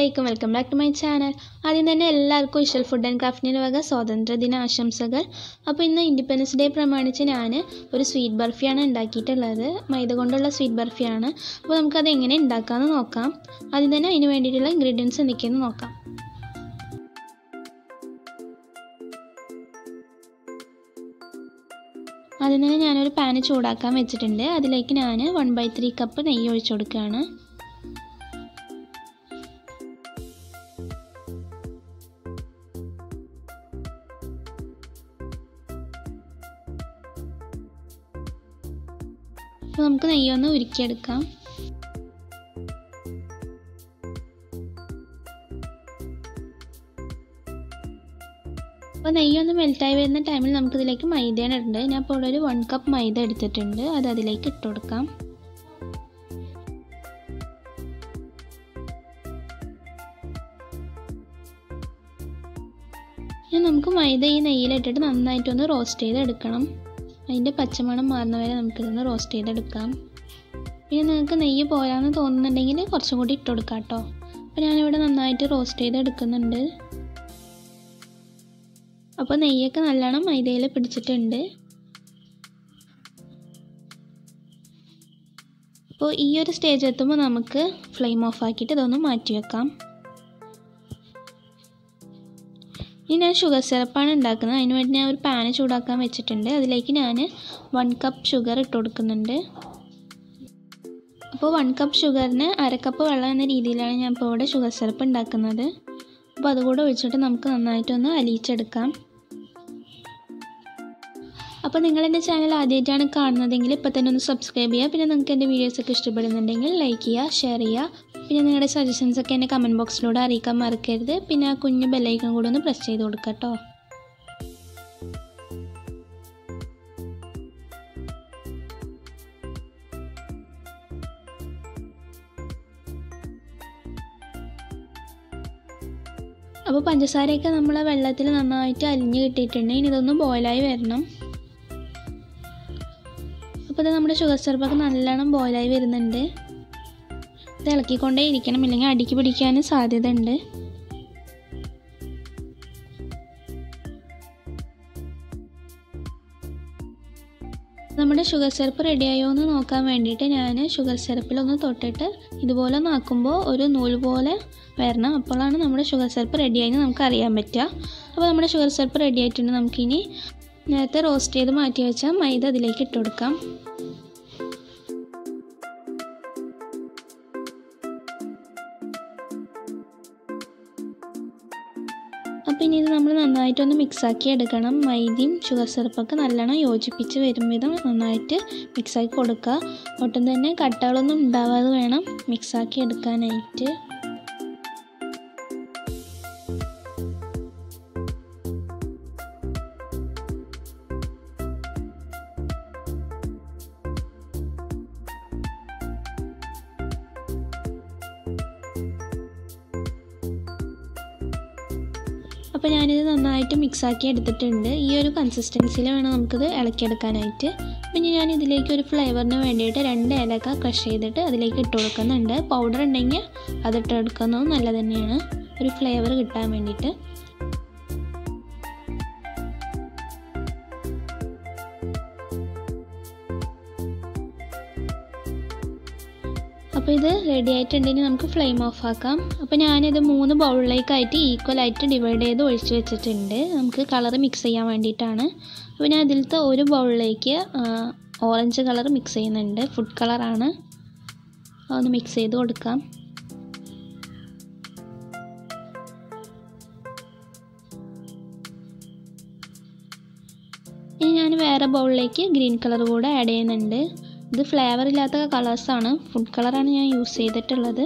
അലൈക്കും welcome back to my channel ആദ്യം തന്നെ എല്ലാവർക്കും ഇഷൽ ഫുഡ് ആൻഡ് ക്രാഫ്റ്റിൻ്റെ വക സ്വാതന്ത്ര്യദിന ആശംസകൾ അപ്പോൾ ഇന്ന് ഇൻഡിപെൻഡൻസ് ഡേ പ്രമാണിച്ച് ഞാൻ ഒരു സ്വീറ്റ് ബർഫിയാണ് ഉണ്ടാക്കിയിട്ടുള്ളത് മൈദ കൊണ്ടുള്ള സ്വീറ്റ് ബർഫിയാണ് അപ്പോൾ നമുക്കത് എങ്ങനെ ഉണ്ടാക്കാമെന്ന് നോക്കാം ആദ്യം തന്നെ അതിന് വേണ്ടിയിട്ടുള്ള ഇൻഗ്രീഡിയൻസ് എന്തൊക്കെയെന്ന് നോക്കാം ആദ്യം തന്നെ ഞാനൊരു പാന് ചൂടാക്കാൻ വെച്ചിട്ടുണ്ട് അതിലേക്ക് ഞാൻ വൺ ബൈ ത്രീ കപ്പ് നെയ്യ് ഒഴിച്ചു കൊടുക്കുകയാണ് അപ്പോൾ നമുക്ക് നെയ്യൊന്ന് ഉരുക്കിയെടുക്കാം അപ്പോൾ നെയ്യൊന്ന് മെൽറ്റായി വരുന്ന ടൈമിൽ നമുക്കിതിലേക്ക് മൈദയാണ് ഇടേണ്ടത് ഞാൻ ഇപ്പോൾ ഇവിടെ ഒരു വൺ കപ്പ് മൈദ എടുത്തിട്ടുണ്ട് അത് അതിലേക്ക് ഇട്ട് കൊടുക്കാം ഇനി നമുക്ക് മൈദ ഈ നെയ്യിലിട്ടിട്ട് നന്നായിട്ടൊന്ന് റോസ്റ്റ് ചെയ്തെടുക്കണം അതിൻ്റെ പച്ചമണം മാറുന്ന വരെ നമുക്കിതൊന്ന് റോസ്റ്റ് ചെയ്തെടുക്കാം പിന്നെ നിങ്ങൾക്ക് നെയ്യ് പോരാന്ന് തോന്നുന്നുണ്ടെങ്കിൽ കുറച്ചും കൂടി ഇട്ട് കൊടുക്കാം കേട്ടോ അപ്പോൾ ഞാനിവിടെ നന്നായിട്ട് റോസ്റ്റ് ചെയ്തെടുക്കുന്നുണ്ട് അപ്പോൾ നെയ്യൊക്കെ നല്ലോണം മൈദയിൽ പിടിച്ചിട്ടുണ്ട് അപ്പോൾ ഈ ഒരു സ്റ്റേജ് എത്തുമ്പോൾ നമുക്ക് ഫ്ലെയിം ഓഫ് ആക്കിയിട്ട് ഇതൊന്ന് മാറ്റി വെക്കാം ഇനി ഞാൻ ഷുഗർ സിറപ്പാണ് ഉണ്ടാക്കുന്നത് അതിന് വേണ്ടി ഞാൻ ഒരു പാന് ചൂടാക്കാൻ വെച്ചിട്ടുണ്ട് അതിലേക്ക് ഞാൻ വൺ കപ്പ് ഷുഗർ ഇട്ട് കൊടുക്കുന്നുണ്ട് അപ്പോൾ വൺ കപ്പ് ഷുഗറിന് അര കപ്പ് വെള്ളം എന്ന രീതിയിലാണ് ഞാൻ ഇപ്പോൾ ഇവിടെ ഷുഗർ സിറപ്പ് ഉണ്ടാക്കുന്നത് അപ്പോൾ അതുകൂടെ ഒഴിച്ചിട്ട് നമുക്ക് നന്നായിട്ടൊന്ന് അലിയിച്ചെടുക്കാം അപ്പോൾ നിങ്ങൾ എൻ്റെ ചാനൽ ആദ്യമായിട്ടാണ് കാണുന്നതെങ്കിൽ ഇപ്പോൾ തന്നെ ഒന്ന് സബ്സ്ക്രൈബ് ചെയ്യുക പിന്നെ നിങ്ങൾക്ക് എൻ്റെ വീഡിയോസൊക്കെ ഇഷ്ടപ്പെടുന്നുണ്ടെങ്കിൽ ലൈക്ക് ചെയ്യുക ഷെയർ ചെയ്യുക പിന്നെ നിങ്ങളുടെ സജഷൻസ് ഒക്കെ എന്നെ കമൻറ്റ് ബോക്സിലൂടെ അറിയിക്കാൻ മറക്കരുത് പിന്നെ ആ കുഞ്ഞു ബെല്ലൈക്കൺ കൂടെ ഒന്ന് പ്രസ് ചെയ്ത് കൊടുക്കുക കേട്ടോ അപ്പോൾ പഞ്ചസാരയൊക്കെ നമ്മൾ വെള്ളത്തിൽ നന്നായിട്ട് അലിഞ്ഞ് കിട്ടിയിട്ടുണ്ട് ഇനി ഇതൊന്ന് ബോയിലായി വരണം അപ്പോൾ ഇത് നമ്മുടെ ഷുഗർ സിറപ്പൊക്കെ നല്ലോണം ബോയിലായി വരുന്നുണ്ട് ഇത് ഇളക്കിക്കൊണ്ടേ ഇരിക്കണം ഇല്ലെങ്കിൽ അടിക്ക് പിടിക്കാനും സാധ്യത ഉണ്ട് നമ്മുടെ ഷുഗർ സിറപ്പ് റെഡിയായോ എന്ന് നോക്കാൻ വേണ്ടിയിട്ട് ഞാൻ ഷുഗർ സിറപ്പിലൊന്ന് തൊട്ടിട്ട് ഇതുപോലെ ഒന്ന് ആക്കുമ്പോൾ ഒരു നൂല് പോലെ വരണം അപ്പോഴാണ് നമ്മുടെ ഷുഗർ സിറപ്പ് റെഡിയായി നമുക്ക് അറിയാൻ പറ്റുക അപ്പോൾ നമ്മുടെ ഷുഗർ സിറപ്പ് റെഡി ആയിട്ടുണ്ട് നമുക്കിനി നേരത്തെ റോസ്റ്റ് ചെയ്ത് മാറ്റി വെച്ച മൈദ അതിലേക്ക് ഇട്ട് കൊടുക്കാം അപ്പോൾ ഇനി ഇത് നമ്മൾ നന്നായിട്ടൊന്ന് മിക്സാക്കി എടുക്കണം മൈദയും ഷുഗർ സിറപ്പൊക്കെ നല്ലോണം യോജിപ്പിച്ച് വരും വിധം നന്നായിട്ട് മിക്സാക്കി കൊടുക്കുക ഒട്ടും തന്നെ കട്ടകളൊന്നും ഉണ്ടാവാതെ വേണം മിക്സാക്കി എടുക്കാനായിട്ട് അപ്പോൾ ഞാനിത് നന്നായിട്ട് മിക്സാക്കി എടുത്തിട്ടുണ്ട് ഈ ഒരു കൺസിസ്റ്റൻസിയിൽ വേണം നമുക്കിത് ഇളക്കിയെടുക്കാനായിട്ട് പിന്നെ ഞാൻ ഇതിലേക്ക് ഒരു ഫ്ലേവറിന് വേണ്ടിയിട്ട് രണ്ട് ഏലക്ക ക്രഷ് ചെയ്തിട്ട് അതിലേക്ക് ഇട്ട് കൊടുക്കുന്നുണ്ട് പൗഡർ ഉണ്ടെങ്കിൽ അതിട്ട് എടുക്കുന്നത് നല്ലത് തന്നെയാണ് ഒരു ഫ്ലേവർ കിട്ടാൻ വേണ്ടിയിട്ട് അപ്പോൾ ഇത് റെഡി ആയിട്ടുണ്ടെങ്കിൽ നമുക്ക് ഫ്ലെയിം ഓഫ് ആക്കാം അപ്പോൾ ഞാനിത് മൂന്ന് ബൗളിലേക്കായിട്ട് ഈക്വലായിട്ട് ഡിവൈഡ് ചെയ്ത് ഒഴിച്ച് വെച്ചിട്ടുണ്ട് നമുക്ക് കളർ മിക്സ് ചെയ്യാൻ വേണ്ടിയിട്ടാണ് അപ്പോൾ ഞാൻ ഇതിലത്തെ ഒരു ബൗളിലേക്ക് ഓറഞ്ച് കളർ മിക്സ് ചെയ്യുന്നുണ്ട് ഫുഡ് കളറാണ് അതൊന്ന് മിക്സ് ചെയ്ത് കൊടുക്കാം ഇനി ഞാൻ വേറെ ബൗളിലേക്ക് ഗ്രീൻ കളർ കൂടെ ആഡ് ചെയ്യുന്നുണ്ട് ഇത് ഫ്ലേവർ ഇല്ലാത്ത കളേഴ്സാണ് ഫുഡ് കളറാണ് ഞാൻ യൂസ് ചെയ്തിട്ടുള്ളത്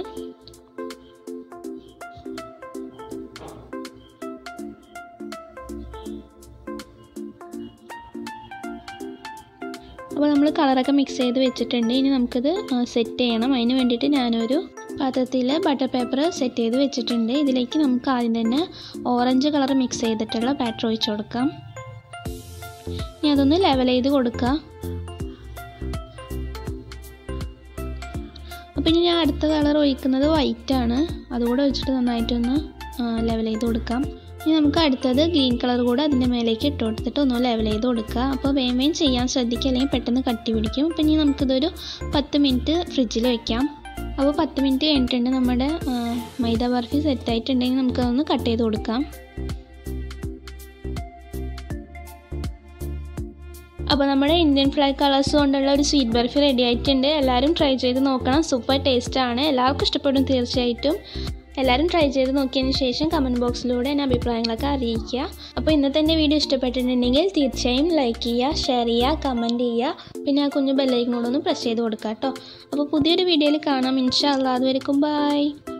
അപ്പോൾ നമ്മൾ കളറൊക്കെ മിക്സ് ചെയ്ത് വെച്ചിട്ടുണ്ട് ഇനി നമുക്കിത് സെറ്റ് ചെയ്യണം അതിന് വേണ്ടിയിട്ട് ഞാനൊരു പാത്രത്തിൽ ബട്ടർ പേപ്പർ സെറ്റ് ചെയ്ത് വെച്ചിട്ടുണ്ട് ഇതിലേക്ക് നമുക്ക് ആദ്യം തന്നെ ഓറഞ്ച് കളർ മിക്സ് ചെയ്തിട്ടുള്ള ബാറ്റർ ഒഴിച്ച് കൊടുക്കാം ഇനി അതൊന്ന് ലെവൽ ചെയ്ത് കൊടുക്കുക അപ്പോൾ അപ്പോൾ ഇനി ഞാൻ അടുത്ത കളർ ഒഴിക്കുന്നത് വൈറ്റ് ആണ് അതുകൂടെ ഒഴിച്ചിട്ട് നന്നായിട്ടൊന്ന് ലെവൽ ചെയ്ത് കൊടുക്കാം ഇനി നമുക്ക് അടുത്തത് ഗ്രീൻ കളർ കൂടെ അതിൻ്റെ മേലേക്ക് ഇട്ട് കൊടുത്തിട്ട് ഒന്ന് ലെവൽ ചെയ്ത് കൊടുക്കുക അപ്പോൾ വേഗം വേഗം ചെയ്യാൻ ശ്രദ്ധിക്കുക അല്ലെങ്കിൽ പെട്ടെന്ന് കട്ടി പിടിക്കും അപ്പോൾ ഇനി നമുക്കിതൊരു പത്ത് മിനിറ്റ് ഫ്രിഡ്ജിൽ വെക്കാം അപ്പോൾ പത്ത് മിനിറ്റ് കഴിഞ്ഞിട്ടുണ്ട് നമ്മുടെ മൈദ ബർഫി സെറ്റ് ആയിട്ടുണ്ടെങ്കിൽ നമുക്കതൊന്ന് കട്ട് ചെയ്ത് കൊടുക്കാം അപ്പോൾ നമ്മുടെ ഇന്ത്യൻ ഫ്ലാഗ് കളേഴ്സ് കൊണ്ടുള്ള ഒരു സ്വീറ്റ് ബർഫി റെഡി ആയിട്ടുണ്ട് എല്ലാവരും ട്രൈ ചെയ്ത് നോക്കണം സൂപ്പർ ടേസ്റ്റാണ് എല്ലാവർക്കും ഇഷ്ടപ്പെടും തീർച്ചയായിട്ടും എല്ലാവരും ട്രൈ ചെയ്ത് നോക്കിയതിന് ശേഷം കമൻറ്റ് ബോക്സിലൂടെ എൻ്റെ അഭിപ്രായങ്ങളൊക്കെ അറിയിക്കുക അപ്പോൾ ഇന്നത്തെ എൻ്റെ വീഡിയോ ഇഷ്ടപ്പെട്ടിട്ടുണ്ടെങ്കിൽ തീർച്ചയായും ലൈക്ക് ചെയ്യുക ഷെയർ ചെയ്യുക കമൻറ്റ് ചെയ്യുക പിന്നെ ആ കുഞ്ഞു ബെല്ലൈക്കനോടൊന്ന് പ്രസ് ചെയ്ത് കൊടുക്കുക കേട്ടോ അപ്പോൾ പുതിയൊരു വീഡിയോയിൽ കാണാം ഇൻഷാ അല്ലാ അതുവരെക്കും ബൈ